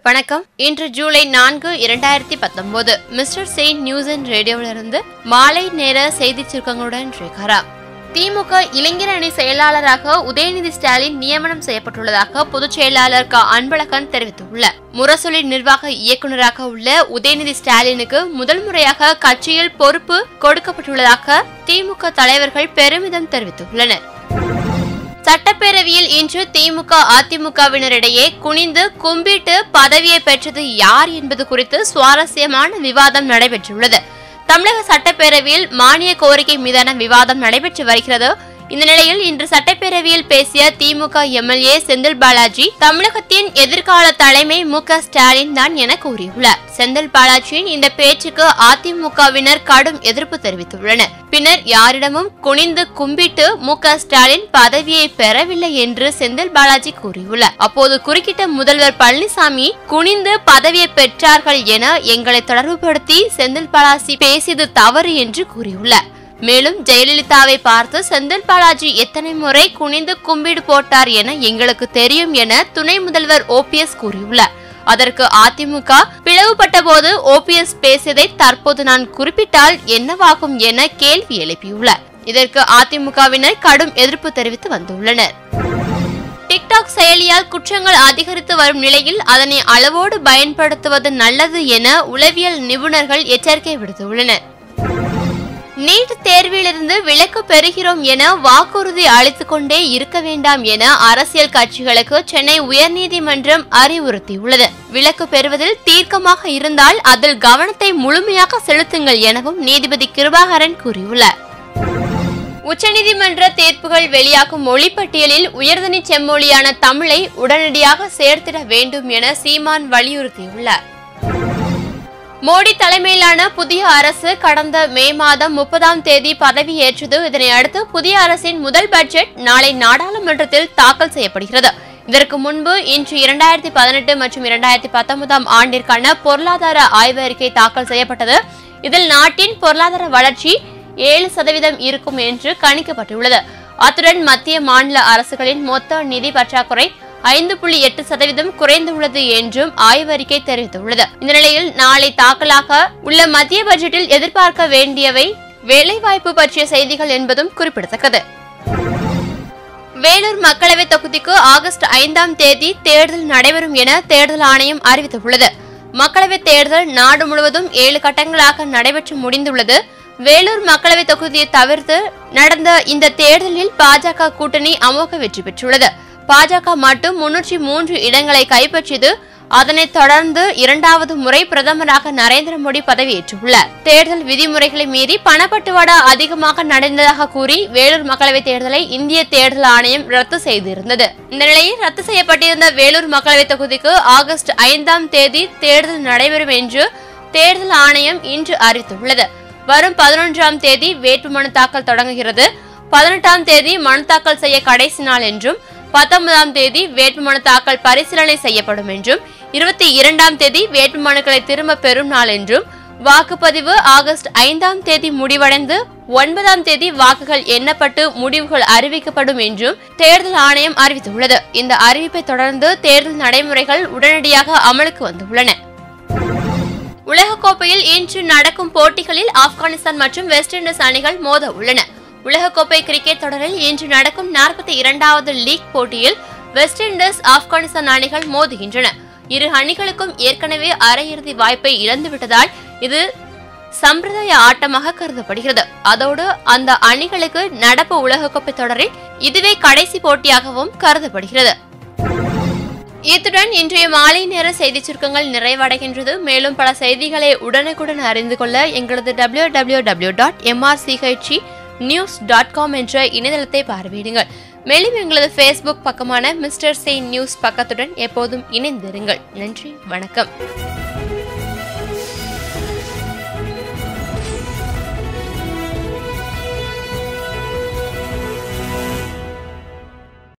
வணக்கம் இன்று ஜூலை நான்கு இரண்டாயிரத்தி பத்தொன்பது மிஸ்டர் செயின் நியூஸ் அண்ட் ரேடியோவிலிருந்து மாலை நேர செய்தி சுருக்கங்களுடன் ரேகாரா திமுக இளைஞர் அணி செயலாளராக உதயநிதி ஸ்டாலின் நியமனம் செய்யப்பட்டுள்ளதாக பொதுச் செயலாளர் க அன்பழகன் தெரிவித்துள்ளார் முரசொலி நிர்வாக இயக்குநராக உள்ள உதயநிதி ஸ்டாலினுக்கு முதல் முறையாக கட்சியில் பொறுப்பு கொடுக்கப்பட்டுள்ளதாக திமுக தலைவர்கள் பெருமிதம் தெரிவித்துள்ளனர் சட்டப்பேரவையில் இன்று திமுக அதிமுகவினரிடையே குனிந்து கும்பிட்டு பதவியை பெற்றது யார் என்பது குறித்து சுவாரஸ்யமான விவாதம் நடைபெற்றுள்ளது தமிழக சட்டப்பேரவையில் மானிய கோரிக்கை மீதான விவாதம் நடைபெற்று வருகிறது இந்த நிலையில் இன்று சட்டப்பேரவையில் பேசிய திமுக எம்எல்ஏ செந்தில் பாலாஜி தமிழகத்தின் எதிர்கால தலைமை மு க ஸ்டாலின் தான் என கூறியுள்ளார் செந்தில் பாலாஜியின் இந்த பேச்சுக்கு அதிமுகவினர் கடும் எதிர்ப்பு தெரிவித்துள்ளனர் பின்னர் யாரிடமும் குனிந்து கும்பிட்டு மு க ஸ்டாலின் பதவியை பெறவில்லை என்று செந்தில் பாலாஜி கூறியுள்ளார் அப்போது குறுக்கிட்ட முதல்வர் பழனிசாமி குனிந்து பதவியை பெற்றார்கள் என எங்களை தொடர்புபடுத்தி செந்தில் பாலாஜி பேசியது தவறு என்று கூறியுள்ளார் மேலும் ஜெயலலிதாவை பார்த்து செந்தில் பாலாஜி எத்தனை முறை குனிந்து கும்பிடு போட்டார் என எங்களுக்கு தெரியும் என துணை முதல்வர் ஓபிஎஸ் கூறியுள்ளார் அதற்கு அதிமுக பிளவுபட்ட போது ஓபிஎஸ் பேசியதை தற்போது நான் குறிப்பிட்டால் என்னவாகும் என கேள்வி எழுப்பியுள்ளார் இதற்கு அதிமுகவினர் கடும் எதிர்ப்பு தெரிவித்து வந்துள்ளனர் டிக்டாக் செயலியால் குற்றங்கள் அதிகரித்து வரும் நிலையில் அதனை அளவோடு பயன்படுத்துவது நல்லது என உளவியல் நிபுணர்கள் எச்சரிக்கை விடுத்துள்ளனர் நீட் தேர்விலிருந்து விலக்கு பெறுகிறோம் என வாக்குறுதி அளித்துக் கொண்டே இருக்க வேண்டாம் என அரசியல் கட்சிகளுக்கு சென்னை உயர்நீதிமன்றம் அறிவுறுத்தியுள்ளது விலக்கு பெறுவதில் தீர்க்கமாக இருந்தால் அதில் கவனத்தை முழுமையாக செலுத்துங்கள் எனவும் நீதிபதி கிருபாகரன் கூறியுள்ளார் உச்சநீதிமன்ற தீர்ப்புகள் வெளியாகும் மொழிப்பட்டியலில் உயர்தனி செம்மொழியான தமிழை உடனடியாக சேர்த்திட வேண்டும் என சீமான் வலியுறுத்தியுள்ளார் மோடி தலைமையிலான புதிய அரசு கடந்த மே மாதம் முப்பதாம் தேதி பதவியேற்றது இதனை அடுத்து புதிய அரசின் முதல் பட்ஜெட் நாளை நாடாளுமன்றத்தில் தாக்கல் செய்யப்படுகிறது இதற்கு முன்பு இன்று இரண்டாயிரத்தி பதினெட்டு மற்றும் இரண்டாயிரத்தி பத்தொன்பதாம் ஆண்டிற்கான பொருளாதார ஆய்வறிக்கை தாக்கல் செய்யப்பட்டது இதில் நாட்டின் பொருளாதார வளர்ச்சி ஏழு சதவீதம் இருக்கும் என்று கணிக்கப்பட்டுள்ளது அத்துடன் மத்திய மாநில அரசுகளின் மொத்த நிதி பற்றாக்குறை ஐந்து புள்ளி எட்டு சதவீதம் குறைந்துள்ளது என்றும் ஆய்வறிக்கை தெரிவித்துள்ளது இந்த நிலையில் நாளை தாக்கலாக உள்ள மத்திய பட்ஜெட்டில் எதிர்பார்க்க வேண்டியவை வேலைவாய்ப்பு பற்றிய செய்திகள் என்பதும் குறிப்பிடத்தக்கது வேலூர் மக்களவை தொகுதிக்கு ஆகஸ்ட் ஐந்தாம் தேதி தேர்தல் நடைபெறும் என தேர்தல் ஆணையம் அறிவித்துள்ளது மக்களவை தேர்தல் நாடு முழுவதும் ஏழு கட்டங்களாக நடைபெற்று முடிந்துள்ளது வேலூர் மக்களவை தொகுதியை தவிர்த்து நடந்த இந்த தேர்தலில் பாஜக கூட்டணி அமோக வெற்றி பெற்றுள்ளது பாஜக மட்டும் முன்னூற்றி மூன்று இடங்களை கைப்பற்றியது அதனைத் தொடர்ந்து இரண்டாவது முறை பிரதமராக நரேந்திர மோடி பதவியேற்றுள்ளார் தேர்தல் விதிமுறைகளை மீறி பணப்பட்டுவாடா அதிகமாக நடந்ததாக கூறி வேலூர் மக்களவைத் தேர்தலை இந்திய தேர்தல் ஆணையம் ரத்து செய்திருந்தது இந்த நிலையில் ரத்து செய்யப்பட்டிருந்த வேலூர் மக்களவைத் தொகுதிக்கு ஆகஸ்ட் ஐந்தாம் தேதி தேர்தல் நடைபெறும் என்று தேர்தல் ஆணையம் இன்று அறிவித்துள்ளது வரும் பதினொன்றாம் தேதி வேட்புமனு தாக்கல் தொடங்குகிறது பதினெட்டாம் தேதி மனு தாக்கல் செய்ய கடைசி நாள் என்றும் பத்தொன்பதாம் தேதி வேட்புமனு தாக்கல் பரிசீலனை செய்யப்படும் என்றும் இருபத்தி இரண்டாம் தேதி வேட்புமனுக்களை திரும்ப பெறும் நாள் என்றும் வாக்குப்பதிவு ஆகஸ்ட் ஐந்தாம் தேதி முடிவடைந்து ஒன்பதாம் தேதி வாக்குகள் எண்ணப்பட்டு முடிவுகள் அறிவிக்கப்படும் என்றும் தேர்தல் ஆணையம் அறிவித்துள்ளது இந்த அறிவிப்பை தொடர்ந்து தேர்தல் நடைமுறைகள் உடனடியாக அமலுக்கு வந்துள்ளன உலகக்கோப்பையில் இன்று நடக்கும் போட்டிகளில் ஆப்கானிஸ்தான் மற்றும் வெஸ்ட் இண்டீஸ் அணிகள் மோத உள்ளன உலகக்கோப்பை கிரிக்கெட் தொடரில் இன்று நடக்கும் நாற்பத்தி இரண்டாவது லீக் போட்டியில் வெஸ்ட் இண்டீஸ் ஆப்கானிஸ்தான் அணிகள் மோதுகின்றன இரு அணிகளுக்கும் ஏற்கனவே அரையிறுதி வாய்ப்பை இழந்துவிட்டதால் இது சம்பிரதாய ஆட்டமாக கருதப்படுகிறது அதோடு அந்த அணிகளுக்கு நடப்பு உலகக்கோப்பை தொடரில் இதுவே கடைசி போட்டியாகவும் கருதப்படுகிறது இத்துடன் இன்றைய மாலை நேர செய்தி சுருக்கங்கள் நிறைவடைகின்றது மேலும் பல செய்திகளை உடனுக்குடன் அறிந்து கொள்ள எங்களது W W W dot MRCHC news dot com என்ற இணையதளத்தை பார்வையிடுங்கள் மேலும் எங்களது ஃபேஸ்புக் பக்கமான மிஸ்டர் செயின் நியூஸ் பக்கத்துடன் எப்போதும் இணைந்திருங்கள் நன்றி வணக்கம்